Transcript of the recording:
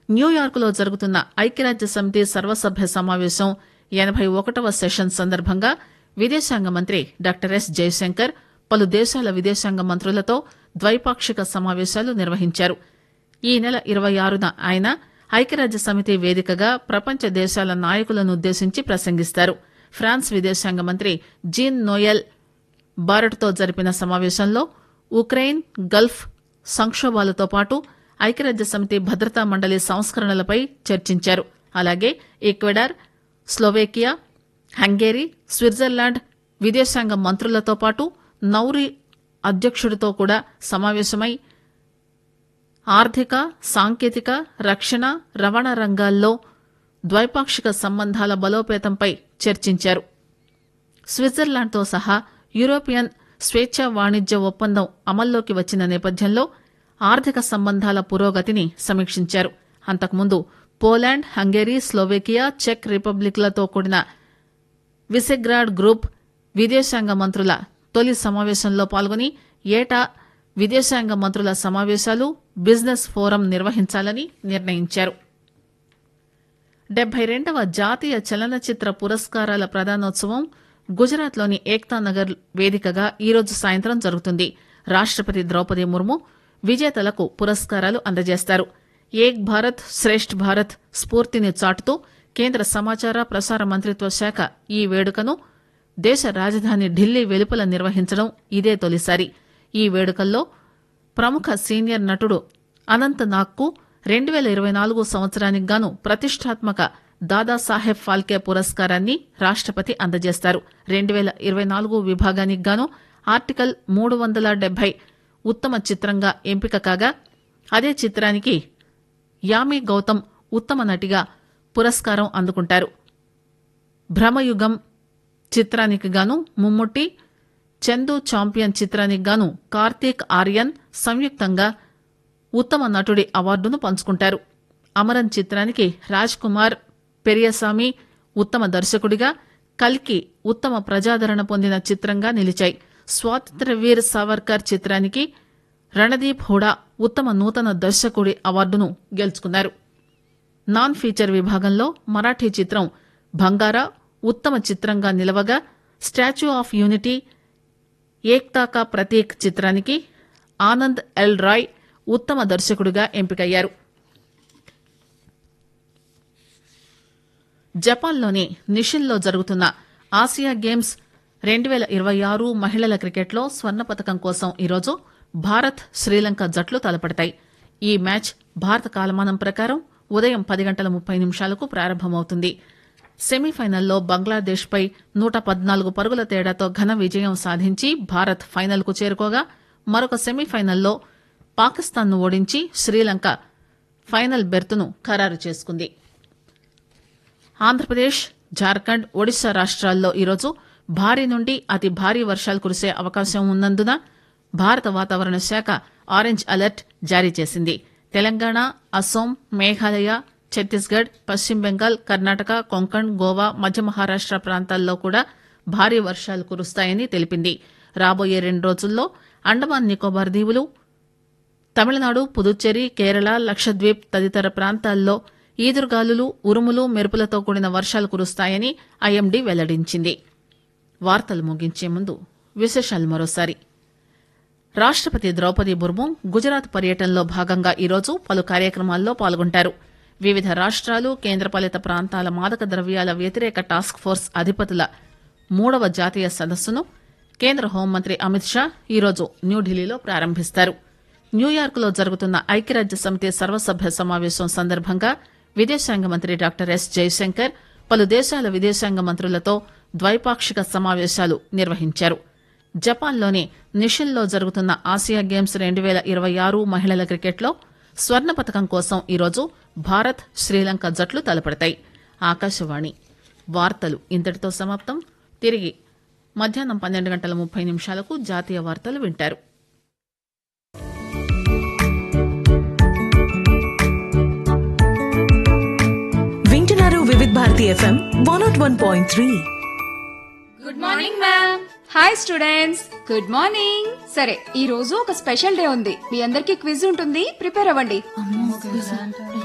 న్యూయార్క్లో జరుగుతున్న ఐక్యరాజ్య సమితి సర్వసభ్య సమావేశం ఎనబై ఒకటవ సెషన్ సందర్భంగా విదేశాంగ మంత్రి డాక్టర్ ఎస్ జయశంకర్ పలు దేశాల విదేశాంగ మంత్రులతో ద్వైపాక్షిక సమావేశాలు నిర్వహించారు ఈ నెల ఇరవై ఆరున ఆయన ఐక్యరాజ్య సమితి వేదికగా ప్రపంచ దేశాల నాయకులను ఉద్దేశించి ప్రసంగిస్తారు ఫ్రాన్స్ విదేశాంగ మంత్రి జీన్ నోయల్ బారట్తో జరిపిన సమావేశంలో ఉక్రెయిన్ గల్ఫ్ సంక్షోభాలతో పాటు ఐక్యరాజ్య సమితి భద్రతా మండలి సంస్కరణలపై చర్చించారు అలాగే ఈక్వెడార్ స్లోవేకియా హంగేరీ స్విట్జర్లాండ్ విదేశాంగ మంత్రులతో పాటు నౌరీ అధ్యక్షుడితో కూడా సమావేశమై ఆర్థిక సాంకేతిక రక్షణ రవాణా రంగాల్లో ద్వైపాక్షిక సంబంధాల బలోపేతంపై చర్చించారు స్విట్జర్లాండ్తో సహా యూరోపియన్ స్వేచ్ఛా వాణిజ్య ఒప్పందం అమల్లోకి వచ్చిన నేపథ్యంలో ఆర్థిక సంబంధాల పురోగతిని సమీక్షించారు అంతకుముందు పోలాండ్ హంగేరీ స్లోవేకియా చెక్ రిపబ్లిక్లతో కూడిన విసెగ్రాడ్ గ్రూప్ విదేశాంగ మంత్రుల తొలి సమావేశంలో పాల్గొని ఏటా విదేశాంగ మంత్రుల సమావేశాలు బిజినెస్ ఫోరం నిర్వహించాలని నిర్ణయించారు డెబ్బై రెండవ జాతీయ చలనచిత్ర పురస్కారాల ప్రదానోత్సవం గుజరాత్లోని ఏక్తా నగర్ వేదికగా ఈరోజు సాయంత్రం జరుగుతుంది రాష్టపతి ద్రౌపది ముర్ము విజేతలకు పురస్కారాలు అందజేస్తారు ఏక్ భారత్ శ్రేష్ఠ్ భారత్ స్ఫూర్తిని చాటుతూ కేంద్ర సమాచార ప్రసార మంత్రిత్వ శాఖ ఈ వేడుకను దేశ రాజధాని ఢిల్లీ వెలుపల నిర్వహించడం ఇదే తొలిసారి ఈ వేడుకల్లో ప్రముఖ సీనియర్ నటుడు అనంత్ నాగ్కు రెండు పేల ఇరవై నాలుగు సంవత్సరానికి గాను ప్రతిష్టాత్మక దాదాసాహెబ్ ఫాల్కే పురస్కారాన్ని రాష్టపతి అందజేస్తారు రెండు పేల ఇరవై నాలుగు విభాగానికి గాను ఆర్టికల్ మూడు వందల డెబ్బై ఉత్తమ చిత్రంగా ఎంపిక కాగా అదే చిత్రానికి యామి గౌతమ్ ఉత్తమ నటిగా పురస్కారం అందుకుంటారు భ్రమయుగం చిత్రానికి గాను ముమ్ముట్టి చందు చాంపియన్ చిత్రానికి గాను కార్తీక్ ఆర్యన్ సంయుక్తంగా ఉత్తమ నటుడి అవార్డును పంచుకుంటారు అమరన్ చిత్రానికి రాజ్ కుమార్ పెరియసామి ఉత్తమ దర్శకుడిగా కల్కి ఉత్తమ ప్రజాదరణ పొందిన చిత్రంగా నిలిచాయి స్వాతంత్ర్యవీర్ సావర్కర్ చిత్రానికి రణదీప్ హుడా ఉత్తమ నూతన దర్శకుడి అవార్డును గెలుచుకున్నారు నాన్ ఫీచర్ విభాగంలో మరాఠీ చిత్రం బంగారా ఉత్తమ చిత్రంగా నిలవగా statue of unity Ekta Ka Prateek చిత్రానికి ఆనంద్ ఎల్ రాయ్ ఉత్తమ దర్శకుడిగా ఎంపికయ్యారు జపాన్లోని నిషిన్లో జరుగుతున్న ఆసియా గేమ్స్ రెండు పేల ఇరవై ఆరు మహిళల క్రికెట్లో స్వర్ణ పథకం కోసం ఈరోజు భారత్ శ్రీలంక జట్లు తలపడతాయి ఈ మ్యాచ్ భారత కాలమానం ప్రకారం ఉదయం పది గంటల ముప్పై నిమిషాలకు ప్రారంభమవుతుంది సెమీఫైనల్లో బంగ్లాదేశ్పై నూట పద్నాలుగు పరుగుల తేడాతో ఘన విజయం సాధించి భారత్ ఫైనల్కు చేరుకోగా మరొక సెమీఫైనల్లో పాకిస్తాన్ను ఓడించి శ్రీలంక ఫైనల్ బెర్తును ఖరారు చేసుకుంది ఆంధ్రప్రదేశ్ జార్ఖండ్ ఒడిశా రాష్ట్రాల్లో ఈరోజు భారీ నుండి అతి భారీ వర్షాలు కురిసే అవకాశం ఉన్నందున భారత వాతావరణ శాఖ ఆరెంజ్ అలర్ట్ జారీ చేసింది తెలంగాణ అస్సోం మేఘాలయ ఛత్తీస్గఢ్ పశ్చిమ బెంగాల్ కర్ణాటక కొంకణ్ గోవా మధ్య మహారాష్ట ప్రాంతాల్లో కూడా భారీ వర్షాలు కురుస్తాయని తెలిపింది రాబోయే రెండు రోజుల్లో అండమాన్ నికోబార్ దీవులు తమిళనాడు పుదుచ్చేరి కేరళ లక్షద్వీప్ తదితర ప్రాంతాల్లో ఈదురుగాలులు ఉరుములు మెరుపులతో కూడిన వర్షాలు కురుస్తాయని ఐఎండీ వెల్లడించింది వార్తలు ముగించే ముందు విశేషాలు మరోసారి రాష్టపతి ద్రౌపది ముర్ము గుజరాత్ పర్యటనలో భాగంగా ఈరోజు పలు కార్యక్రమాల్లో పాల్గొంటారు వివిధ రాష్ట్రాలు కేంద్రపాలిత ప్రాంతాల మాదక ద్రవ్యాల వ్యతిరేక టాస్క్ ఫోర్స్ అధిపతుల మూడవ జాతీయ సదస్సును కేంద్ర హోంమంత్రి అమిత్ షా ఈరోజు న్యూఢిల్లీలో ప్రారంభిస్తారు న్యూయార్క్లో జరుగుతున్న ఐక్యరాజ్య సమితి సర్వసభ్య సమావేశం సందర్భంగా విదేశాంగ మంత్రి డాక్టర్ ఎస్ జయశంకర్ పలు దేశాల విదేశాంగ మంత్రులతో ద్వైపాక్షిక సమావేశాలు నిర్వహించారు జపాన్లోని నిషిన్లో జరుగుతున్న ఆసియా గేమ్స్ రెండు పేల ఇరవై ఆరు మహిళల క్రికెట్లో స్వర్ణ పథకం కోసం ఈరోజు భారత్ శ్రీలంక జట్లు తలపడతాయి ఆకాశవాణి వార్తలు ఇంతటితో సమాప్తం తిరిగి మధ్యాహ్నం పన్నెండు గంటల ముప్పై నిమిషాలకు జాతీయ వార్తలు వింటారు వింటున్నారు Vividh Bharati FM one nought one point three good morning ma'am hi students good morning సరే ఈ రోజు ఒక స్పెషల్ డే ఉంది మీ అందరికి క్విజ్ ఉంటుంది ప్రిపేర్ అవ్వండి